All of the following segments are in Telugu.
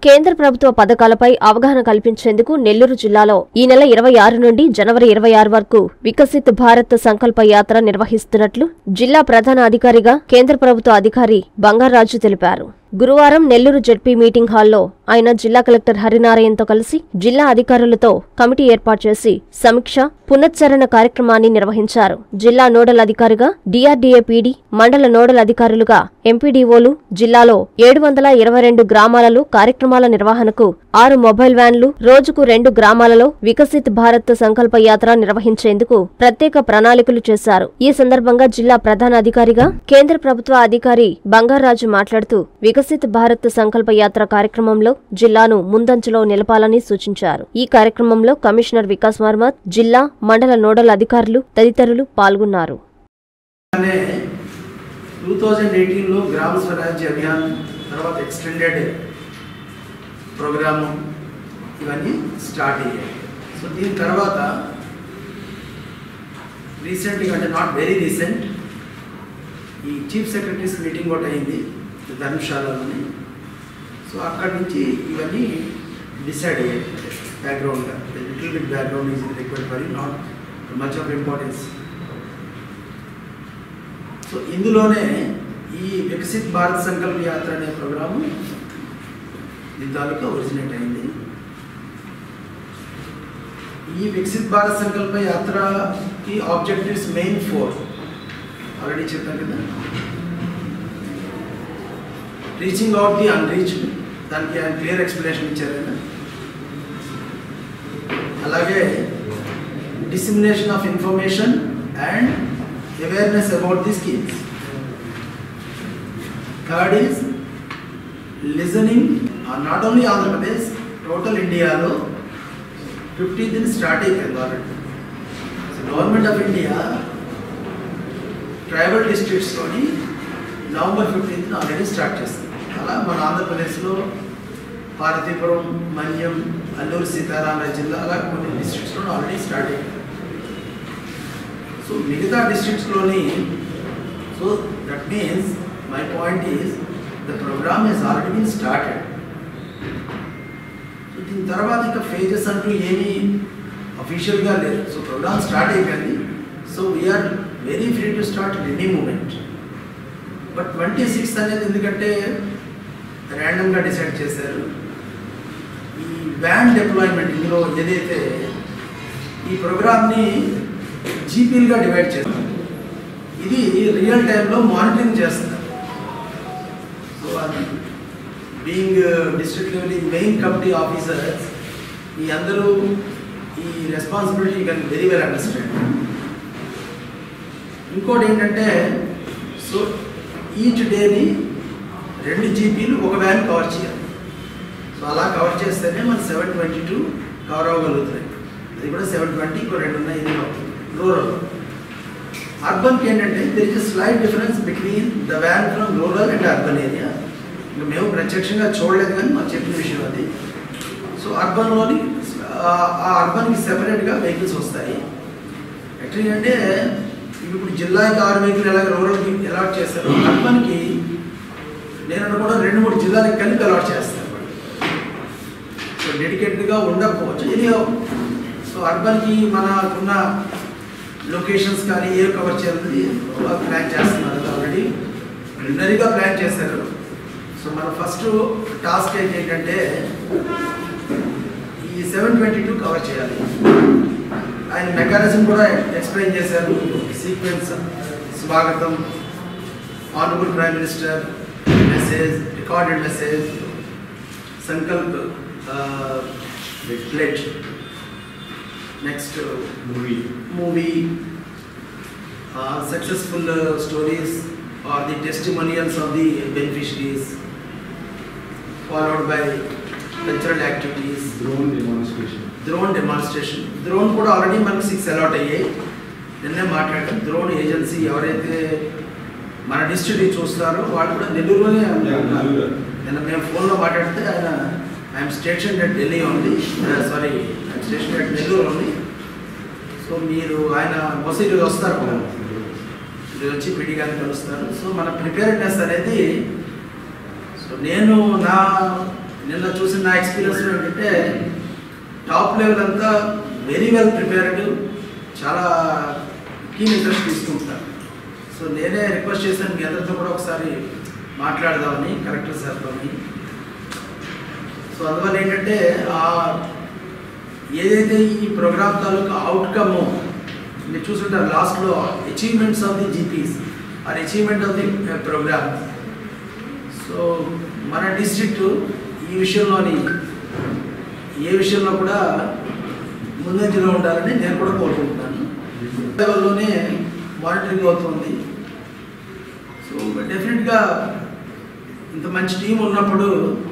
కేంద్ర ప్రభుత్వ పథకాలపై అవగాహన కల్పించేందుకు నెల్లూరు జిల్లాలో ఈ నెల ఇరవై ఆరు నుండి జనవరి ఇరవై ఆరు వరకు వికసిత్ భారత్ సంకల్ప యాత్ర నిర్వహిస్తున్నట్లు జిల్లా ప్రధాన అధికారిగా కేంద్ర ప్రభుత్వ అధికారి బంగారాజు తెలిపారు గురువారం నెల్లూరు జెడ్పీ మీటింగ్ హాల్లో ఆయన జిల్లా కలెక్టర్ హరినారాయణతో కలిసి జిల్లా అధికారులతో కమిటీ ఏర్పాటు చేసి సమీక్ష పునశ్చరణ కార్యక్రమాన్ని నిర్వహించారు జిల్లా నోడల్ అధికారిగా డిఆర్డీఏ పీడీ మండల నోడల్ అధికారులుగా ఎంపీడీఓలు జిల్లాలో ఏడు వందల ఇరవై రెండు గ్రామాలలో కార్యక్రమాల నిర్వహణకు ఆరు మొబైల్ వ్యాన్లు రోజుకు రెండు గ్రామాలలో వికసిత్ భారత్ సంకల్ప యాత్ర నిర్వహించేందుకు ప్రత్యేక ప్రణాళికలు చేశారు ఈ సందర్భంగా జిల్లా ప్రధాన అధికారిగా కేంద్ర ప్రభుత్వ అధికారి బంగారాజు మాట్లాడుతూ వికసిత్ భారత్ సంకల్ప యాత్ర కార్యక్రమంలో జిల్లాను ముందంజలో నిలపాలని సూచించారు ఈ కార్యక్రమంలో కమిషనర్ వికాస్ వర్మ జిల్లా మండల నోడల్ అధికారులు తదితరులు పాల్గొన్నారు అనే టూ థౌజండ్ ఎయిటీన్లో గ్రామ స్వరాజ్య అభియాన్ తర్వాత ఎక్స్టెండెడ్ ప్రోగ్రాము ఇవన్నీ స్టార్ట్ అయ్యాయి సో దీని తర్వాత రీసెంట్గా అంటే నాట్ వెరీ రీసెంట్ ఈ చీఫ్ సెక్రటరీస్ మీటింగ్ ఒకటి అయింది ధర్మశాలలోని సో అక్కడి నుంచి ఇవన్నీ డిసైడ్ అయ్యాయి బ్యాక్గ్రౌండ్గా little bit background is required for not much of importance so ఇందులోనే ఈ వికసిత్ భారత్ సంకల్ప యాత్ర అనే ప్రోగ్రాము దీని తాలూకా ఒరిజినేట్ అయింది ఈ వికసిత్ భారత్ సంకల్ప యాత్రకి ఆబ్జెక్టివ్స్ మెయిన్ ఫోర్ ఆల్రెడీ చెప్పాను కదా రీచింగ్ అవుట్ ది అన్రీచ్డ్ దానికి ఆయన క్లియర్ ఎక్స్ప్లెనేషన్ ఇచ్చారు కదా అలాగే dissemination of information and awareness about the schemes third is listening not only Andhra Pradesh total ఇండియాలో ఫిఫ్టీన్త్ స్టార్ట్ అయిపోయింది already government of India tribal డిస్ట్రిక్ట్స్తోని నవంబర్ ఫిఫ్టీన్త్ ఆల్రెడీ స్టార్ట్ చేస్తుంది అలా మన ఆంధ్రప్రదేశ్లో పార్వతీపురం మన్యం అల్లూరు సీతారామరాజు జిల్లా అలా కొన్ని డిస్ట్రిక్ట్స్లో ఆల్రెడీ స్టార్ట్ అయ్యింది సో మిగతా డిస్ట్రిక్ట్స్లోని so that means my point is the programme is already been started so దీని తర్వాత ఇక ఫేజెస్ అంటూ ఏమీ అఫీషియల్గా లేదు సో ప్రోగ్రామ్ స్టార్ట్ అయిపోయింది so we're very free to start any moment but twenty sixth అనేది ఎందుకంటే ర్యాండమ్గా డిసైడ్ చేశారు ఈ వ్యాన్ డిప్లాయ్మెంట్ ఇందులో ఏదైతే ఈ ప్రోగ్రామ్ని జీపీలుగా డివైడ్ చేస్తారు ఇది రియల్ టైంలో మానిటరింగ్ చేస్తున్నారు సో అది being district level main committee officers ఈ అందరూ ఈ responsibility can very well understand ఇంకోటి ఏంటంటే సో ఈచ్ డేని రెండు జీపీలు ఒక వ్యాన్ కవర్ చేయాలి సో అలా కవర్ చేస్తేనే మన సెవెన్ ట్వంటీ టూ కవర్ అవ్వగలుగుతాయి అది కూడా సెవెన్ ట్వంటీ ఇంకో రెండు ఉన్నాయి ఇది రూరల్ అర్బన్కి ఏంటంటే there is slight difference between the van from rural and urban area ఇంకా మేము ప్రత్యక్షంగా చూడలేదు కానీ మాకు చెప్పిన విషయం అది సో అర్బన్లోని ఆ అర్బన్కి సెపరేట్గా వెహికల్స్ వస్తాయి యాక్చువల్లీ అంటే ఇప్పుడు జిల్లాకి ఆరు వెహికల్ ఎలా రూరల్కి అలాట్ చేస్తారు అర్బన్కి నేను అనుకోవడం రెండు మూడు జిల్లాలకు కలిపి అలాట్ చేస్తారు సో డెడికేటెడ్గా ఉండకపోవచ్చు ఇది సో అర్బన్కి మనకున్న లొకేషన్స్ కానీ ఏ కవర్ చేయాలని ప్లాన్ చేస్తున్నారు ఆల్రెడీ ప్రిలిమినరీగా ప్లాన్ చేశారు సో మన ఫస్ట్ టాస్క్ ఏంటంటే ఈ సెవెన్ ట్వంటీ టూ కవర్ చేయాలి ఆయన మెకానిజం కూడా ఎక్స్ప్లెయిన్ చేశారు సీక్వెన్స్ స్వాగతం honourable prime minister message recorded message Sankalp pledge next movie movie successful stories are the testimonials of the beneficiaries followed by cultural activities drone demonstration drone demonstration drone కూడా ఆల్రెడీ మనకి సిక్స్ అలాట్ అయ్యాయి నిన్నే మాట్లాడాం డ్రోన్ ఏజెన్సీ ఎవరైతే మన డిస్ట్రిక్ట్ చూస్తారో వాళ్ళు కూడా నెల్లూరులోనే ఉన్నారు. నిన్న మేము ఫోన్లో మాట్లాడితే ఆయన ఐఎమ్ స్టేషన్ అట్ ఢిల్లీ ఉంది sorry IM station at Nellore ఉంది సో మీరు ఆయన బస్సు ఈరోజు వస్తారు ఈరోజు వచ్చి పీడీ గారిని కలుస్తారు సో మన ప్రిపేర్నెస్ అనేది సో నేను నా నిన్న చూసిన నా ఎక్స్పీరియన్స్ ఏంటంటే టాప్ లెవెల్ అంతా వెరీ వెల్ ప్రిపేర్డ్ చాలా కీన్ ఇంట్రెస్ట్ తీసుకుంటారు సో నేనే రిక్వెస్ట్ చేశాను మీ అందరితో కూడా ఒకసారి మాట్లాడదామని కలెక్టర్ సార్తో సో అందువల్ల ఏంటంటే ఆ ఏదైతే ఈ ప్రోగ్రామ్ తాలూకా అవుట్కమ్ మీరు చూసుంటారు లాస్ట్లో achievements of the GPs are achievement of the programme so మన డిస్ట్రిక్ట్ ఈ విషయంలోని ఏ విషయంలో కూడా ముందంజలో ఉండాలని నేను కూడా కోరుకుంటున్నాను లెవెల్లోనే మానిటరింగ్ అవుతుంది సో డెఫినెట్గా ఇంత మంచి టీం ఉన్నప్పుడు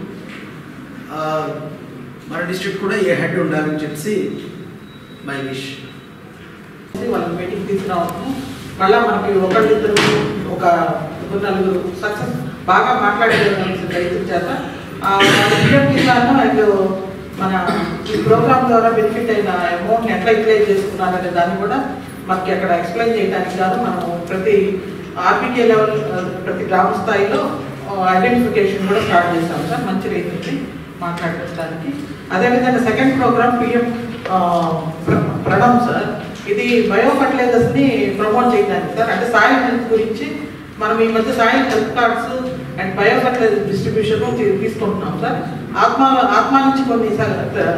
ఆ, మన డిస్ట్రిక్ట్ కూడా ఏ హెడ్ ఉండాలని చెప్పి మై విష్ వాళ్ళని మీటింగ్ తీసుకురావడం మళ్ళీ మనకి ఒకళ్ళిద్దరు ఒక ఇద్దరు నలుగురు సక్సెస్ బాగా మాట్లాడేదాన్ని రైతుల చేత ఆ, వాళ్ళ విజయం కింద అండ్ మన ఈ ప్రోగ్రామ్ ద్వారా బెనిఫిట్ అయిన అమౌంట్ ఎట్లా యూటిలైజ్ చేసుకున్నారనే దాన్ని కూడా మనకి అక్కడ ఎక్స్ప్లెయిన్ చేయడానికి గాను మనం ప్రతి ఆర్బీకే లెవెల్ ప్రతి గ్రామ స్థాయిలో ఐడెంటిఫికేషన్ కూడా స్టార్ట్ చేస్తాం సార్ మంచి రైతుల్ని మాట్లాడించడానికి అదేవిధంగా second programme PM PRANAM sir ఇది బయో ఫర్టిలైజర్స్ ని ప్రమోట్ చేయడానికి సార్ అంటే సాయిల్ హెల్త్ గురించి మనం ఈ మధ్య soil health cards and bio fertiliser distribution తీసుకుంటున్నాం సార్ ఆత్మ ఆత్మ నుంచి కొన్ని సార్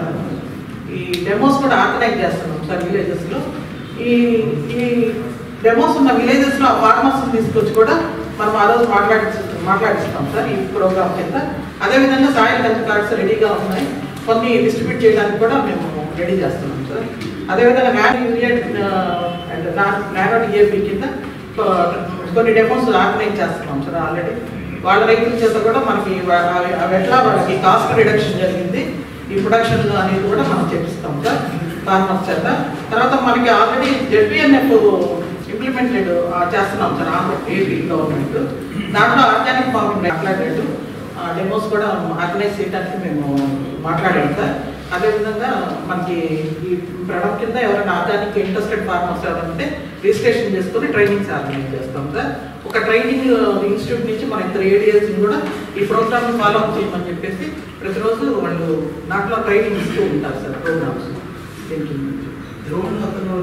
ఈ డెమోస్ కూడా ఆర్గనైజ్ చేస్తున్నాం సార్ విలేజెస్ లో ఈ ఈ డెమోస్ ఉన్న విలేజెస్ లో ఆ ఫార్మర్స్ తీసుకొచ్చి కూడా మనం ఆ రోజు మాట్లాడి మాట్లాడిస్తాం సార్ ఈ ప్రోగ్రామ్ కింద అదేవిధంగా సాయిల్ హెల్త్ కార్డ్స్ రెడీగా ఉన్నాయి కొన్ని డిస్ట్రిబ్యూట్ చేయడానికి కూడా మేము రెడీ చేస్తున్నాం సార్ అదేవిధంగా nano urea and nano DAP కింద ఆ, కొన్ని డెమోస్ ఆర్గనైజ్ చేస్తున్నాం సార్ ఆల్రెడీ వాళ్ళ రైతుల చేత కూడా మనకి వా- అవి అవి ఎట్లా వాళ్ళకి కాస్ట్ రిడక్షన్ జరిగింది ఈ ప్రొడక్షన్ అనేది కూడా మనం చేపిస్తాం సార్ ఫార్మర్స్ చేత తర్వాత మనకి ఆల్రెడీ జెడ్పిఎన్ఎఫ్ ఇంప్లిమెంటెడ్ చేస్తున్నాం సార్ ఆంధ్ర ఏపీ గవర్నమెంట్ దాంట్లో ఆర్గానిక్ ఫార్మింగ్ మాట్లాడేట్టు డెమోస్ కూడా ఆర్గనైజ్ చేయడానికి మేము మాట్లాడాం సార్ అదేవిధంగా మనకి ఈ ప్రొడక్ట్ కింద ఎవరైనా ఆర్గానిక్ ఇంట్రెస్టెడ్ ఫార్మర్స్ ఎవరైనా ఉంటే రిజిస్ట్రేషన్ చేసుకుని ట్రైనింగ్స్ ఆర్గనైజ్ చేస్తాం సార్ ఒక ట్రైనింగ్ ఇన్స్టిట్యూట్ నుంచి మన ఇద్దరు ఏడియల్స్ కూడా ఈ ప్రోగ్రామ్ ఫాలో అప్ చేయమని చెప్పేసి ప్రతిరోజు వాళ్ళు దాంట్లో ట్రైనింగ్ ఇస్తూ ఉంటారు సార్ ప్రోగ్రామ్స్ ద్రోణ్ అతను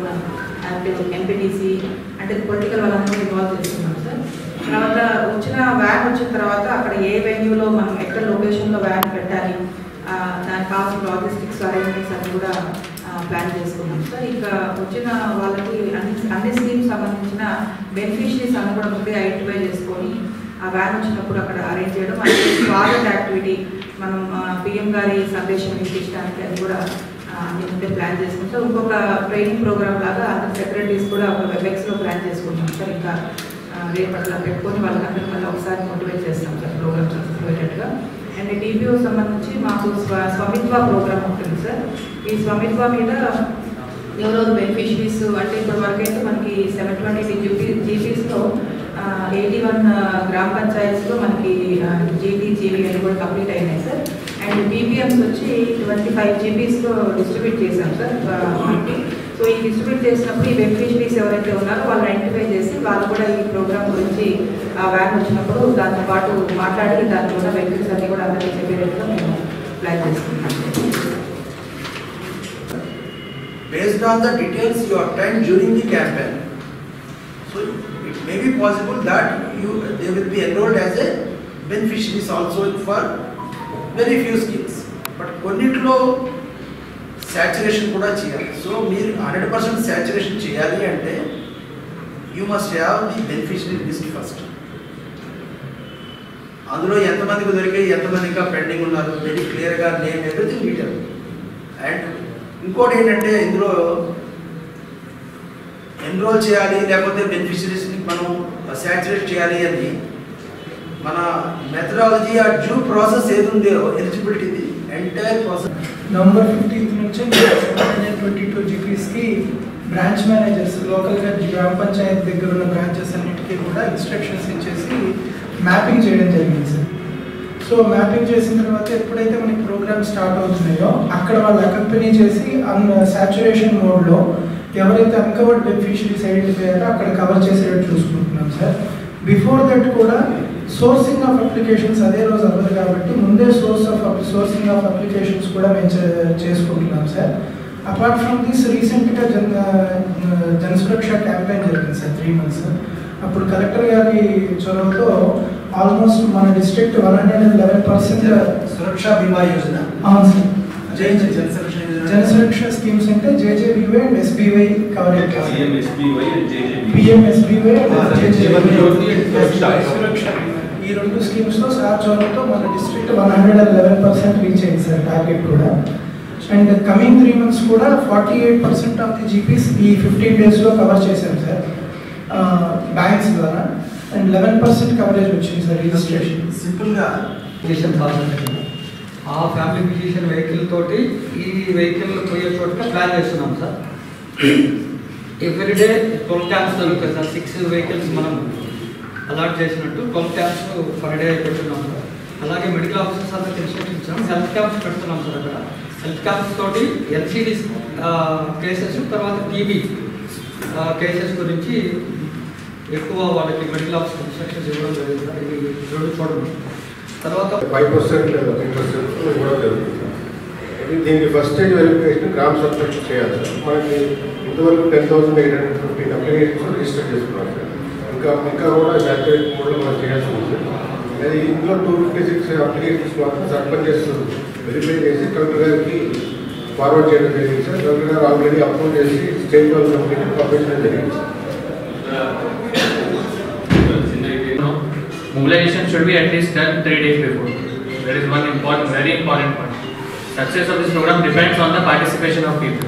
ఎంపీటీసీ అంటే పొలిటికల్ వాళ్ళందరూ ఇన్వాల్వ్ చేస్తున్నాం సార్ తర్వాత వచ్చిన వ్యాన్ వచ్చిన తర్వాత అక్కడ ఏ వెన్యూలో మనం ఎక్కడ లొకేషన్లో వ్యాన్ పెట్టాలి ఆ, దానికి కావాల్సిన లాజిస్టిక్స్ అరేంజ్మెంట్స్ అన్ని కూడా ప్లాన్ చేసుకున్నాం సార్ ఇంకా వచ్చిన వాళ్ళకి అన్ని అన్ని స్కీమ్స్ సంబంధించిన బెనిఫిషరీస్ అన్ని కూడా ముందే ఐడెంటిఫై చేసుకొని ఆ వ్యాన్ వచ్చినప్పుడు అక్కడ అరేంజ్ చేయడం అలాగే స్వాగత్ యాక్టివిటీ మనం పిఎం గారి సందేశం ఇప్పించడానికి అది కూడా ఆ, అన్ని ముందే ప్లాన్ చేసుకుంటాం సో ఇంకొక ట్రైనింగ్ ప్రోగ్రామ్ లాగా అందరు సెక్రటరీస్ కూడా ఒక వెబ్ఎక్స్లో ప్లాన్ చేసుకుంటాం సార్ ఇంకా ఆ, రేపట్లా పెట్టుకొని వాళ్ళకందరూ మళ్ళీ ఒకసారి మోటివేట్ చేస్తాం సార్ ప్రోగ్రామ్ సక్సెస్ఫుల్గా అండ్ టీపీఓ సంబంధించి మాకు స్వ స్వమిత్వ ప్రోగ్రామ్ ఉంటుంది సార్ ఈ స్వమిత్వ మీద ఎవరెవరు బెనిఫిషరీస్ అంటే ఇప్పటి వరకు అయితే మనకి సెవెన్ ట్వంటీ జీపీ జీపీస్లో ఎయిటీ వన్ గ్రామ పంచాయత్స్లో మనకి జీపీ జీబీ అని కూడా కంప్లీట్ అయినాయి సార్ అండ్ బీపీఎంస్ వచ్చి ట్వంటీ ఫైవ్ జీబీస్లో డిస్ట్రిబ్యూట్ చేశాం సార్ ఆ, మనకి సో ఈ డిస్ట్రిబ్యూట్ చేసినప్పుడు ఈ బెనిఫిషరీస్ ఎవరైతే ఉన్నారో వాళ్ళు ఐడెంటిఫై చేసి వాళ్ళు కూడా ఈ ప్రోగ్రామ్ గురించి ఆ వ్యాన్ వచ్చినప్పుడు దాంతో పాటు మాట్లాడి దాంట్లో ఉన్న బెనిఫిట్స్ అన్ని కూడా అందరికీ చెప్పేటట్టుగా మేము ప్లాన్ చేసుకుంటాం based on the details you obtained during the campaign. So it may be possible that you, they will be enrolled as a beneficiaries also for very few schemes. But కొన్నిట్లో సాచురేషన్ కూడా చేయాలి సో మీరు హండ్రెడ్ పర్సెంట్ సాచురేషన్ చేయాలి అంటే you must have the beneficiary list first అందులో ఎంతమందికి దొరికాయి ఎంతమంది ఇంకా పెండింగ్ ఉన్నారు వెరీ క్లియర్గా నేమ్ ఎవ్రీథింగ్ డీటెయిల్ అండ్ ఇంకోటి ఏంటంటే ఇందులో ఎన్రోల్ చేయాలి లేకపోతే బెనిఫిషరీస్ని మనం శాచురేట్ చేయాలి అని మన మెథడాలజీ ఆ డ్యూ ప్రాసెస్ ఏది ఉందో ఎలిజిబిలిటీది ఎంటైర్ ప్రాసెస్ నవంబర్ ఫిఫ్టీన్త్ నుంచి ట్వంటీ టూ జీపీస్కి బ్రాంచ్ మేనేజర్స్ లోకల్గా గ్రామ పంచాయత్ దగ్గర ఉన్న బ్రాంచెస్ అన్నిటికీ కూడా ఇన్స్ట్రక్షన్స్ ఇచ్చేసి మ్యాపింగ్ చేయడం జరిగింది సార్ సో మ్యాపింగ్ చేసిన తర్వాత ఎప్పుడైతే మనకి ప్రోగ్రామ్ స్టార్ట్ అవుతున్నాయో అక్కడ వాళ్ళు అకంపెనీ చేసి అన్ సాచురేషన్ మోడ్లో ఎవరైతే అన్కవర్డ్ బెనిఫిషరీస్ ఐడెంటిఫై అయ్యారో అక్కడ కవర్ చేసేటట్టు చూసుకుంటున్నాం సార్ బిఫోర్ దట్ కూడా సోర్సింగ్ ఆఫ్ అప్లికేషన్స్ అదే రోజు అవ్వదు కాబట్టి ముందే source of sourcing of applications కూడా మేము చే- చేసుకుంటున్నాం సార్ అపార్ట్ ఫ్రమ్ దిస్ రీసెంట్గా జన్ జనసురక్ష క్యాంపెయిన్ జరిగింది సార్ త్రీ మంత్స్ అప్పుడు కలెక్టర్ గారి చొరవతో ఆల్మోస్ట్ మన district one hundred and eleven percent Suraksha Bima Yojana అవును సార్ జై జై జన సురక్ష యోజన జనసురక్ష స్కీమ్స్ అంటే JJBY and SBY coverage CMSBY and JJB. PMSBY Jeevan Jyoti and Suraksha. Suraksha ఈ రెండు స్కీమ్స్ లో సార్ చొరవతో మన district one hundred and eleven percent reach అయింది సార్ టార్గెట్ కూడా అండ్ కమింగ్ త్రీ మంత్స్ కూడా forty eight percent of the GPs ఈ ఫిఫ్టీన్ డేస్ లో కవర్ చేశాం సార్ బ్యాంక్స్ ద్వారా అండ్ లెవెన్ పర్సెంట్ కవరేజ్ వచ్చింది సార్ రిజిస్ట్రేషన్ సింపుల్ గా ఫిజిషియన్ కాన్సల్టేషన్ ఆ ఫ్యామిలీ ఫిజిషియన్ వెహికల్ తోటి ఈ వెహికల్ పోయే చోటుగా ప్లాన్ చేస్తున్నాం sir every day twelve camps జరుగుతాయి సార్ సిక్స్ వెహికల్స్ మనం అలాట్ చేసినట్టు ట్వెల్వ్ క్యాంప్స్ పర్ డే పెట్టున్నాం సార్ అలాగే మెడికల్ ఆఫీసర్స్ అందరికి ఇన్స్ట్రక్షన్ ఇచ్చాం హెల్త్ క్యాంప్స్ పెడుతున్నాం సార్ అక్కడ హెల్త్ క్యాంప్స్ తోటి ఎల్సిడి కేసెస్ తర్వాత టీబీ కేసెస్ గురించి ఎక్కువ వాళ్ళకి మెడికల్ ఆఫీసర్ ఇన్స్ట్రక్షన్స్ ఇవ్వడం జరిగింది సార్ ఇది రెండు చూడండి తర్వాత ఫైవ్ పర్సెంట్ ఇంట్రెస్ట్ ఇవ్వడం జరుగుతుంది ఇది దీనికి ఫస్ట్ స్టేజ్ వెరిఫికేషన్ గ్రామ సర్పంచ్ చేయాలి సార్ మనకి ఇంతవరకు ten thousand eight hundred fifteen applications register చేసుకున్నాం సార్ ఇంకా ఇంకా కూడా సాచురేట్ మోడ్లో మనం చేయాల్సి ఉంది అది ఇందులో టూ ఫిఫ్టీ సిక్స్ అప్లికేషన్స్ మాత్రం సర్పంచెస్ వెరిఫై చేసి కలెక్టర్ గారికి ఫార్వర్డ్ చేయడం జరిగింది సార్ కలెక్టర్ గారు ఆల్రెడీ అప్రూవ్ చేసి స్టేట్ లెవెల్ కమిటీకి పంపించడం జరిగింది sir Mobilization should be at least done three days before. That is one important, very important point. Success of this program depends on the participation of people.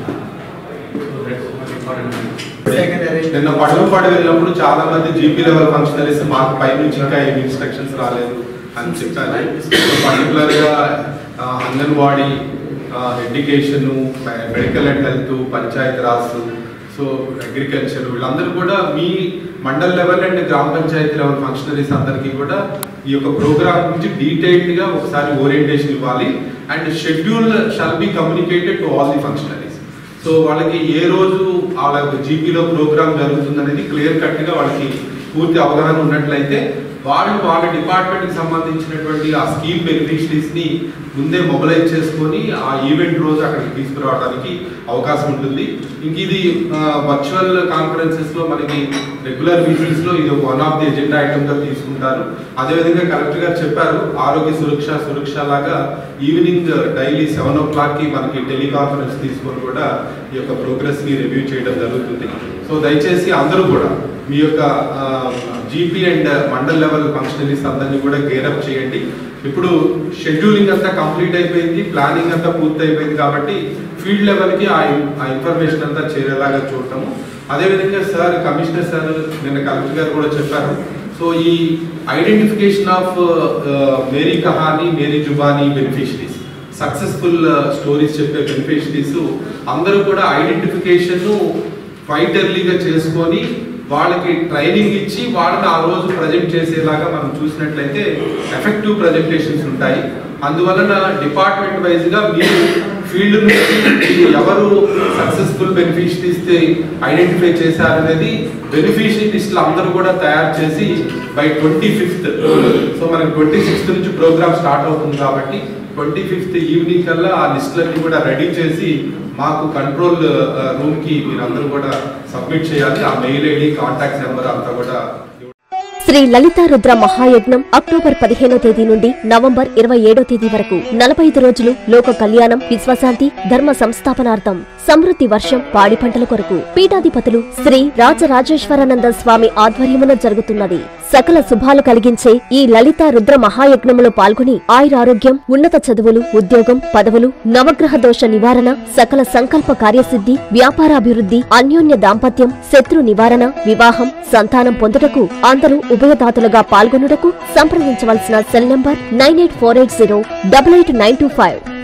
So that's one important thing. నిన్న పడవపాడు వెళ్ళినప్పుడు చాలా మంది జీపీ లెవెల్ ఫంక్షనరీస్ మాకు పై నుంచి ఇంకా ఏమి ఇన్స్ట్రక్షన్స్ రాలేదు అని చెప్పారు పర్టికులర్ గా ఆ, anganwadi education medical and health panchayat raj so agriculture వీళ్ళందరూ కూడా మీ మండల్ లెవెల్ అండ్ గ్రామ పంచాయతీ లెవెల్ ఫంక్షనరీస్ అందరికీ కూడా ఈ యొక్క ప్రోగ్రామ్ గురించి డీటెయిల్డ్ గా ఒకసారి ఓరియంటేషన్ ఇవ్వాలి and schedule shall be communicated to all the functionaries so వాళ్ళకి ఏ రోజు వాళ్ళ జీపీలో ప్రోగ్రామ్ జరుగుతుంది అనేది క్లియర్ కట్ గా వాళ్ళకి పూర్తి అవగాహన ఉన్నట్లయితే వాళ్ళు వాళ్ళ డిపార్ట్మెంట్ కి సంబంధించినటువంటి ఆ స్కీమ్ బెనిఫిషరీస్ ని ముందే మొబిలైజ్ చేసుకొని ఆ ఈవెంట్ రోజు అక్కడికి తీసుకురావడానికి అవకాశం ఉంటుంది ఇంక ఇది వర్చువల్ కాన్ఫరెన్సెస్ లో మనకి రెగ్యులర్ మీటింగ్స్ లో ఇది ఒక one of the agenda item గా తీసుకుంటారు అదేవిధంగా కలెక్టర్ గారు చెప్పారు ఆరోగ్య సురక్ష సురక్ష లాగా evening daily seven o'clock కి మనకి టెలికాన్ఫరెన్స్ తీసుకొని కూడా ఈ యొక్క ప్రోగ్రెస్ ని రివ్యూ చేయడం జరుగుతుంది సో దయచేసి అందరూ కూడా మీ యొక్క GP and mandal level functionaries అందరినీ కూడా గేరప్ చేయండి ఇప్పుడు షెడ్యూలింగ్ అంతా కంప్లీట్ అయిపోయింది ప్లానింగ్ అంతా పూర్తి అయిపోయింది కాబట్టి ఫీల్డ్ లెవెల్కి ఆ ఆ ఇన్ఫర్మేషన్ అంతా చేరేలాగా చూడటము అదేవిధంగా సార్ కమిషనర్ సార్ నిన్న కలెక్టర్ గారు కూడా చెప్పారు సో ఈ identification of Meri Kahani Meri Zubani beneficiaries successful stories చెప్పే బెనిఫిషరీస్ అందరూ కూడా ఐడెంటిఫికేషన్ క్వైట్ ఎర్లీగా చేసుకొని వాళ్ళకి ట్రైనింగ్ ఇచ్చి వాళ్ళని ఆ రోజు ప్రజెంట్ చేసేలాగా మనం చూసినట్లయితే ఎఫెక్టివ్ ప్రజెంటేషన్స్ ఉంటాయి అందువలన డిపార్ట్మెంట్ వైజ్ గా మీరు ఫీల్డ్ నుంచి ఎవరు సక్సెస్ఫుల్ బెనిఫిషరీస్ ఐడెంటిఫై చేశారనేది బెనిఫిషరీ లిస్టులు అందరూ కూడా తయారు చేసి బై ట్వంటీ ఫిఫ్త్ సో మనకి ట్వంటీ సిక్స్త్ నుంచి ప్రోగ్రామ్ స్టార్ట్ అవుతుంది కాబట్టి ట్వంటీ ఫిఫ్త్ ఈవినింగ్ కల్లా ఆ లిస్టులన్నీ కూడా రెడీ చేసి మాకు కంట్రోల్ రూమ్ కి మీరందరూ కూడా సబ్మిట్ చేయాలి ఆ మెయిల్ ఐడి కాంటాక్ట్ నెంబర్ అంతా కూడా శ్రీ లలితా రుద్ర మహాయజ్ఞం అక్టోబర్ పదిహేనో తేదీ నుండి నవంబర్ ఇరవై ఏడో తేదీ వరకు నలభై ఐదు రోజులు లోక కళ్యాణం విశ్వశాంతి ధర్మ సంస్థాపనార్థం సమృద్ధి వర్షం పాడి పంటల కొరకు పీఠాధిపతులు శ్రీ రాజరాజేశ్వరానంద స్వామి ఆధ్వర్యమున జరుగుతున్నది సకల శుభాలు కలిగించే ఈ లలితా రుద్ర మహాయజ్ఞములో పాల్గొని ఆయురారోగ్యం ఉన్నత చదువులు ఉద్యోగం పదవులు నవగ్రహ దోష నివారణ సకల సంకల్ప కార్యసిద్ధి వ్యాపారాభివృద్ధి అన్యోన్య దాంపత్యం శత్రు నివారణ వివాహం సంతానం పొందుటకు అందరూ ఉభయదాతలుగా పాల్గొనుటకు సంప్రదించవలసిన cell number nine eight four eight zero double eight nine two five